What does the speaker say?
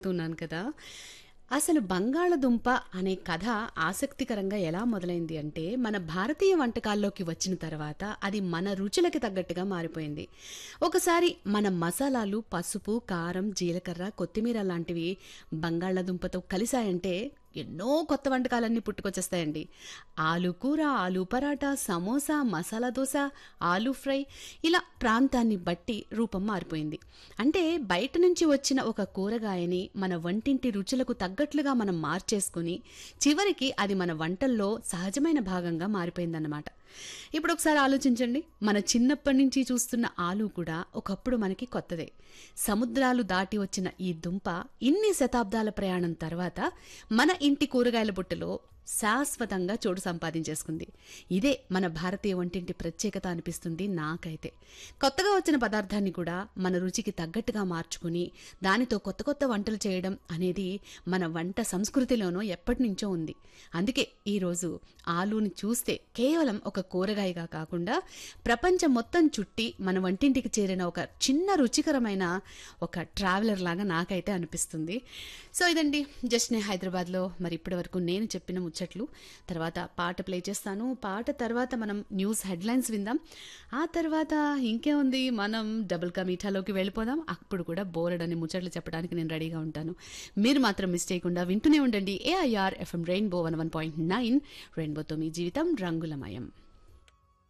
తున్నాను కదా అసలు బంగాళదుంప అనే కథ ఆసక్తికరంగా ఎలా మొదలైంది అంటే మన భారతీయ వంటకాల్లోకి వచ్చిన తర్వాత అది మన రుచులకి తగ్గట్టుగా మారిపోయింది ఒకసారి మన మసాలాలు పసుపు కారం జీలకర్ర కొత్తిమీర లాంటివి బంగాళదుంపతో కలిసాయంటే ఎన్నో కొత్త వంటకాలన్నీ పుట్టుకొచ్చేస్తాయండి ఆలు కూర ఆలు పరాటా సమోసా మసాలా దోశ ఆలు ఫ్రై ఇలా ప్రాంతాన్ని బట్టి రూపం మారిపోయింది అంటే బయట నుంచి వచ్చిన ఒక కూరగాయని మన వంటింటి రుచులకు తగ్గట్లుగా మనం మార్చేసుకుని చివరికి అది మన వంటల్లో సహజమైన భాగంగా మారిపోయిందన్నమాట ఇప్పుడు ఒకసారి ఆలోచించండి మన చిన్నప్పటి నుంచి చూస్తున్న ఆలు కూడా ఒకప్పుడు మనకి కొత్తదే సముద్రాలు దాటి వచ్చిన ఈ దుంప ఇన్ని శతాబ్దాల ప్రయాణం తర్వాత మన ఇంటి కూరగాయల బుట్టలో శాశ్వతంగా చోటు సంపాదించేసుకుంది ఇదే మన భారతీయ వంటింటి ప్రత్యేకత అనిపిస్తుంది నాకైతే కొత్తగా వచ్చిన పదార్థాన్ని కూడా మన రుచికి తగ్గట్టుగా మార్చుకుని దానితో కొత్త కొత్త వంటలు చేయడం అనేది మన వంట సంస్కృతిలోనూ ఎప్పటి నుంచో ఉంది అందుకే ఈరోజు ఆలూని చూస్తే కేవలం ఒక కూరగాయగా కాకుండా ప్రపంచం మొత్తం చుట్టి మన వంటింటికి చేరిన ఒక చిన్న రుచికరమైన ఒక ట్రావెలర్ లాగా నాకైతే అనిపిస్తుంది సో ఇదండి జస్ట్ నే హైదరాబాద్లో మరి ఇప్పటి వరకు నేను చెప్పిన ముచ్చట్లు తర్వాత పాట ప్లే చేస్తాను పాట తర్వాత మనం న్యూస్ హెడ్లైన్స్ విందాం ఆ తర్వాత ఇంకేముంది మనం డబుల్ కా మీఠాలోకి వెళ్ళిపోదాం అప్పుడు కూడా బోర్డ్ అనే ముచ్చట్లు చెప్పడానికి నేను రెడీగా ఉంటాను మీరు మాత్రం మిస్ చేయకుండా వింటూనే ఉండండి AIR FM rainbow one one point nine రెయిన్బోతో మీ జీవితం రంగులమయం